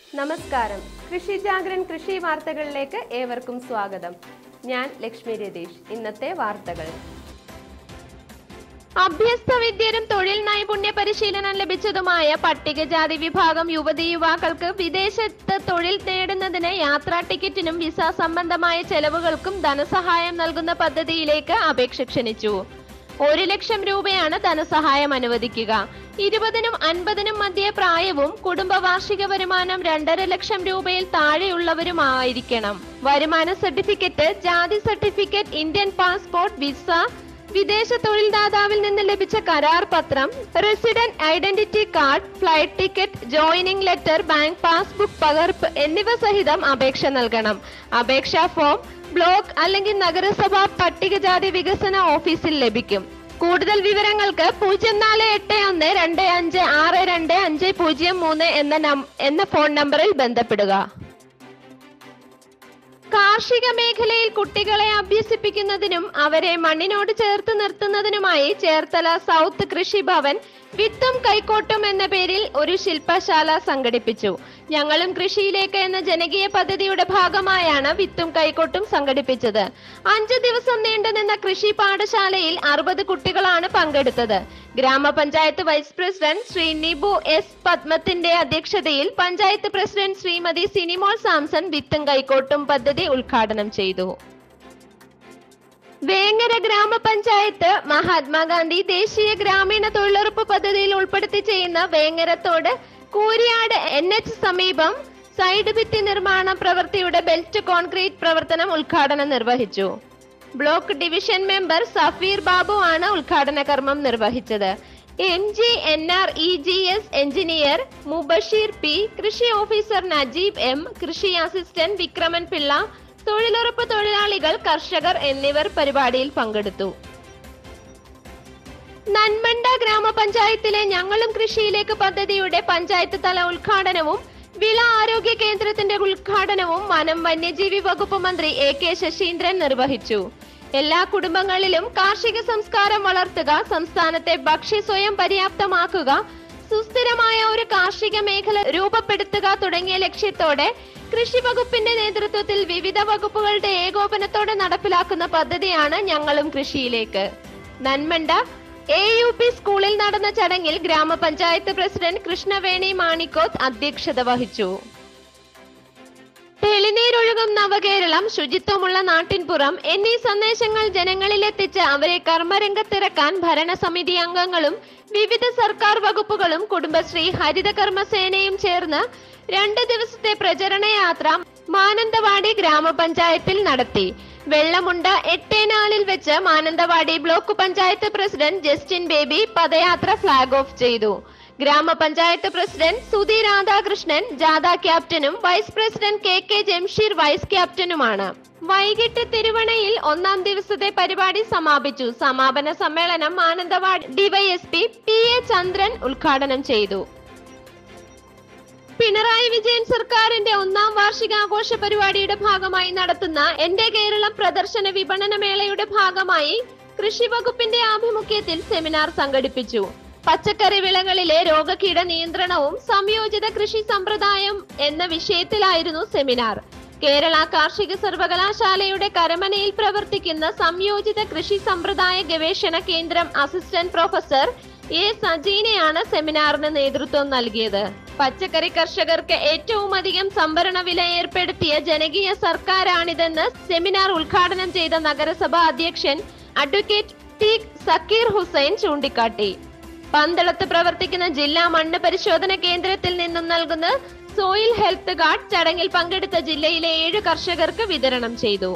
നമസ്കാരം കൃഷി ജാഗരൻ കൃഷി വാർത്തകളിലേക്ക് ഏവർക്കും സ്വാഗതം ഞാൻ ലക്ഷ്മി രതീഷ് ഇന്നത്തെ വാർത്തകൾ അഭ്യസ്ത വിദ്യരും തൊഴിൽ നൈപുണ്യ പരിശീലനം ലഭിച്ചതുമായ പട്ടികജാതി വിഭാഗം യുവതി യുവാക്കൾക്ക് വിദേശത്ത് തൊഴിൽ നേടുന്നതിന് യാത്രാ ടിക്കറ്റിനും വിസ സംബന്ധമായ ചെലവുകൾക്കും ധനസഹായം നൽകുന്ന പദ്ധതിയിലേക്ക് അപേക്ഷ ക്ഷണിച്ചു ഒരു ലക്ഷം രൂപയാണ് ധനസഹായം അനുവദിക്കുക ഇരുപതിനും അൻപതിനും മധ്യേ പ്രായവും കുടുംബ വാർഷിക വരുമാനം രണ്ടര ലക്ഷം രൂപയിൽ താഴെയുള്ളവരുമായിരിക്കണം വരുമാന സർട്ടിഫിക്കറ്റ് ജാതി സർട്ടിഫിക്കറ്റ് ഇന്ത്യൻ പാസ്പോർട്ട് വിസ വിദേശ തൊഴിൽദാതാവിൽ നിന്ന് ലഭിച്ച കരാർ പത്രം resident identity card flight ticket joining letter bank passbook പകർപ്പ് എന്നിവ സഹിതം അപേക്ഷ നൽകണം അപേക്ഷാ ഫോം ബ്ലോക്ക് അല്ലെങ്കിൽ നഗരസഭ പട്ടികജാതി വികസന ഓഫീസിൽ ലഭിക്കും കൂടുതൽ വിവരങ്ങൾക്ക് പൂജ്യം നാല് എട്ട് ഒന്ന് രണ്ട് അഞ്ച് ആറ് രണ്ട് അഞ്ച് പൂജ്യം മൂന്ന് എന്ന നം- എന്ന ഫോൺ നമ്പറിൽ ബന്ധപ്പെടുക കാർഷിക മേഖലയിൽ കുട്ടികളെ അഭ്യസിപ്പിക്കുന്നതിനും അവരെ മണ്ണിനോട് ചേർത്ത് നിർത്തുന്നതിനുമായി ചേർത്തല സൗത്ത് കൃഷി ഭവൻ വിത്തും കൈക്കോട്ടും എന്ന പേരിൽ ഒരു ശില്പശാല സംഘടിപ്പിച്ചു ഞങ്ങളും കൃഷിയിലേക്ക് എന്ന ജനകീയ പദ്ധതിയുടെ ഭാഗമായാണ് വിത്തും കൈക്കോട്ടും സംഘടിപ്പിച്ചത് അഞ്ചു ദിവസം നീണ്ടുനിന്ന കൃഷി പാഠശാലയിൽ അറുപത് കുട്ടികളാണ് പങ്കെടുത്തത് ഗ്രാമപഞ്ചായത്ത് vice president Shri Nibu S പത്മത്തിന്റെ അധ്യക്ഷതയിൽ പഞ്ചായത്ത് പ്രസിഡന്റ് ശ്രീമതി സിനിമോൾ സാംസൺ വിത്തും കൈക്കോട്ടും പദ്ധതി ഉദ്ഘാടനം ചെയ്തു വേങ്ങര ഗ്രാമപഞ്ചായത്ത് മഹാത്മാഗാന്ധി ദേശീയ ഗ്രാമീണ തൊഴിലുറപ്പ് പദ്ധതിയിൽ ഉൾപ്പെടുത്തി ചെയ്യുന്ന വേങ്ങരത്തോട് കൂരിയാട് എൻ എച്ച് സമീപം സൈഡ് ഭിത്തി നിർമ്മാണ പ്രവൃത്തിയുടെ ബെൽറ്റ് കോൺക്രീറ്റ് പ്രവർത്തനം ഉദ്ഘാടനം നിർവഹിച്ചു block division member Safeer Babu ആണ് ഉദ്ഘാടന കർമ്മം നിർവഹിച്ചത് M G N R E G S engineer Mubasheer P കൃഷി ഓഫീസർ നജീബ് എം കൃഷി അസിസ്റ്റന്റ് വിക്രമൻ പിള്ള തൊഴിലുറപ്പ് തൊഴിലാളികൾ കർഷകർ എന്നിവർ പരിപാടിയിൽ പങ്കെടുത്തു നന്മണ്ട ഗ്രാമപഞ്ചായത്തിലെ ഞങ്ങളും കൃഷിയിലേക്ക് പദ്ധതിയുടെ പഞ്ചായത്ത് തല ഉദ്ഘാടനവും വിള ആരോഗ്യ കേന്ദ്രത്തിന്റെ ഉദ്ഘാടനവും വനം വന്യജീവി വകുപ്പ് മന്ത്രി എ കെ ശശീന്ദ്രൻ നിർവഹിച്ചു എല്ലാ കുടുംബങ്ങളിലും കാർഷിക സംസ്കാരം വളർത്തുക സംസ്ഥാനത്തെ ഭക്ഷ്യ സ്വയം പര്യാപ്തമാക്കുക സുസ്ഥിരമായ ഒരു കാർഷിക മേഖല രൂപപ്പെടുത്തുക തുടങ്ങിയ ലക്ഷ്യത്തോടെ കൃഷി വകുപ്പിന്റെ നേതൃത്വത്തിൽ വിവിധ വകുപ്പുകളുടെ ഏകോപനത്തോടെ നടപ്പിലാക്കുന്ന പദ്ധതിയാണ് ഞങ്ങളും കൃഷിയിലേക്ക് നന്മണ്ട എ യു പി സ്കൂളിൽ നടന്ന ചടങ്ങിൽ ഗ്രാമപഞ്ചായത്ത് പ്രസിഡന്റ് കൃഷ്ണവേണി മാണിക്കോത്ത് അധ്യക്ഷത വഹിച്ചു തെളിനീരൊഴുകും നവകേരളം ശുചിത്വമുള്ള നാട്ടിൻപുറം എന്നീ സന്ദേശങ്ങൾ ജനങ്ങളിലെത്തിച്ച് അവരെ കർമ്മരംഗത്തിറക്കാൻ ഭരണസമിതി അംഗങ്ങളും വിവിധ സർക്കാർ വകുപ്പുകളും കുടുംബശ്രീ ഹരിത കർമ്മസേനയും ചേർന്ന് രണ്ട് ദിവസത്തെ പ്രചരണ യാത്ര മാനന്തവാടി ഗ്രാമപഞ്ചായത്തിൽ നടത്തി വെള്ളമുണ്ട എട്ടേനാലിൽ വെച്ച് Mananthavady block panchayat president Justin Baby പദയാത്ര ഫ്ലാഗ് ഓഫ് ചെയ്തു ഗ്രാമപഞ്ചായത്ത് പ്രസിഡന്റ് സുധി രാധാകൃഷ്ണൻ ജാഥ ക്യാപ്റ്റനും vice president K K Jamsheer vice ക്യാപ്റ്റനുമാണ് വൈകിട്ട് തിരുവണയിൽ ഒന്നാം ദിവസത്തെ പരിപാടി സമാപിച്ചു സമാപന സമ്മേളനം Mananthavady DYSP P A Chandran ഉദ്ഘാടനം ചെയ്തു പിണറായി വിജയൻ സർക്കാരിന്റെ ഒന്നാം വാർഷികാഘോഷ പരിപാടിയുടെ ഭാഗമായി നടത്തുന്ന എന്റെ കേരളം പ്രദർശന വിപണന മേളയുടെ ഭാഗമായി കൃഷി വകുപ്പിന്റെ ആഭിമുഖ്യത്തിൽ സെമിനാർ സംഘടിപ്പിച്ചു പച്ചക്കറി വിളകളിലെ രോഗകീട നിയന്ത്രണവും സംയോജിത കൃഷി സമ്പ്രദായം എന്ന വിഷയത്തിലായിരുന്നു സെമിനാർ കേരള കാർഷിക സർവകലാശാലയുടെ കരമനയിൽ പ്രവർത്തിക്കുന്ന സംയോജിത കൃഷി സമ്പ്രദായ ഗവേഷണ കേന്ദ്രം അസിസ്റ്റന്റ് പ്രൊഫസർ എ സജീനയാണ് സെമിനാറിന് നേതൃത്വം നൽകിയത് പച്ചക്കറി കർഷകർക്ക് ഏറ്റവും അധികം സംഭരണ വില ഏർപ്പെടുത്തിയ ജനകീയ സർക്കാരാണിതെന്ന് സെമിനാർ ഉദ്ഘാടനം ചെയ്ത നഗരസഭാ അധ്യക്ഷൻ അഡ്വക്കേറ്റ് ടി സക്കീർ ഹുസൈൻ ചൂണ്ടിക്കാട്ടി പന്തളത്ത് പ്രവർത്തിക്കുന്ന ജില്ലാ മണ്ണ് പരിശോധന കേന്ദ്രത്തിൽ നിന്നും നൽകുന്ന സോയിൽ ഹെൽത്ത് കാർഡ് ചടങ്ങിൽ പങ്കെടുത്ത ജില്ലയിലെ ഏഴ് കർഷകർക്ക് വിതരണം ചെയ്തു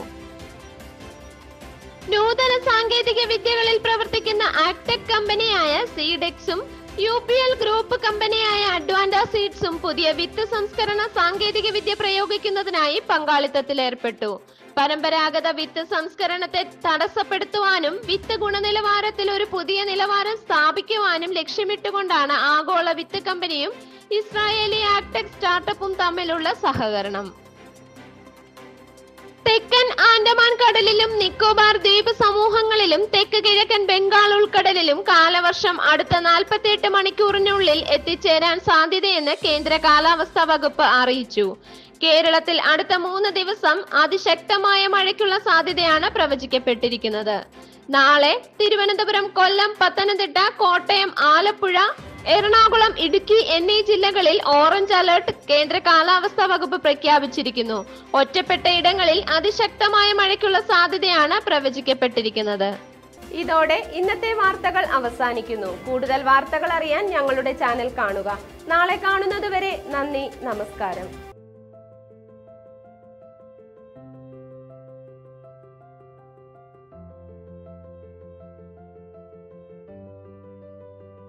നൂതന സാങ്കേതിക വിദ്യകളിൽ പ്രവർത്തിക്കുന്ന ആക്ടെക് കമ്പനിയായ സീഡെക്സും യു പി എൽ ഗ്രൂപ്പ് കമ്പനിയായ അഡ്വാൻഡ സീഡ്സും പുതിയ വിത്ത് സംസ്കരണ സാങ്കേതിക വിദ്യ പ്രയോഗിക്കുന്നതിനായി പങ്കാളിത്തത്തിൽ ഏർപ്പെട്ടു പരമ്പരാഗത വിത്ത് സംസ്കരണത്തെ തടസ്സപ്പെടുത്തുവാനും വിത്ത് ഗുണനിലവാരത്തിൽ ഒരു പുതിയ നിലവാരം സ്ഥാപിക്കുവാനും ലക്ഷ്യമിട്ടുകൊണ്ടാണ് ആഗോള വിത്ത് കമ്പനിയും ഇസ്രായേലി ആക്ടെക് സ്റ്റാർട്ടപ്പും തമ്മിലുള്ള സഹകരണം തെക്കൻ ആൻഡമാൻ കടലിലും നിക്കോബാർ ദ്വീപ് സമൂഹങ്ങളിലും തെക്ക് കിഴക്കൻ ബംഗാൾ ഉൾക്കടലിലും കാലവർഷം അടുത്ത 48 മണിക്കൂറിനുള്ളിൽ എത്തിച്ചേരാൻ സാധ്യതയെന്ന് കേന്ദ്ര കാലാവസ്ഥാ വകുപ്പ് അറിയിച്ചു കേരളത്തിൽ അടുത്ത മൂന്ന് ദിവസം അതിശക്തമായ മഴയ്ക്കുള്ള സാധ്യതയാണ് പ്രവചിക്കപ്പെട്ടിരിക്കുന്നത് നാളെ തിരുവനന്തപുരം കൊല്ലം പത്തനംതിട്ട കോട്ടയം ആലപ്പുഴ എറണാകുളം ഇടുക്കി എന്നീ ജില്ലകളിൽ ഓറഞ്ച് അലർട്ട് കേന്ദ്ര കാലാവസ്ഥാ വകുപ്പ് പ്രഖ്യാപിച്ചിരിക്കുന്നു ഒറ്റപ്പെട്ട ഇടങ്ങളിൽ അതിശക്തമായ മഴയ്ക്കുള്ള സാധ്യതയാണ് പ്രവചിക്കപ്പെട്ടിരിക്കുന്നത് ഇതോടെ ഇന്നത്തെ വാർത്തകൾ അവസാനിക്കുന്നു കൂടുതൽ വാർത്തകൾ അറിയാൻ ഞങ്ങളുടെ ചാനൽ കാണുക നാളെ കാണുന്നതുവരെ നന്ദി നമസ്കാരം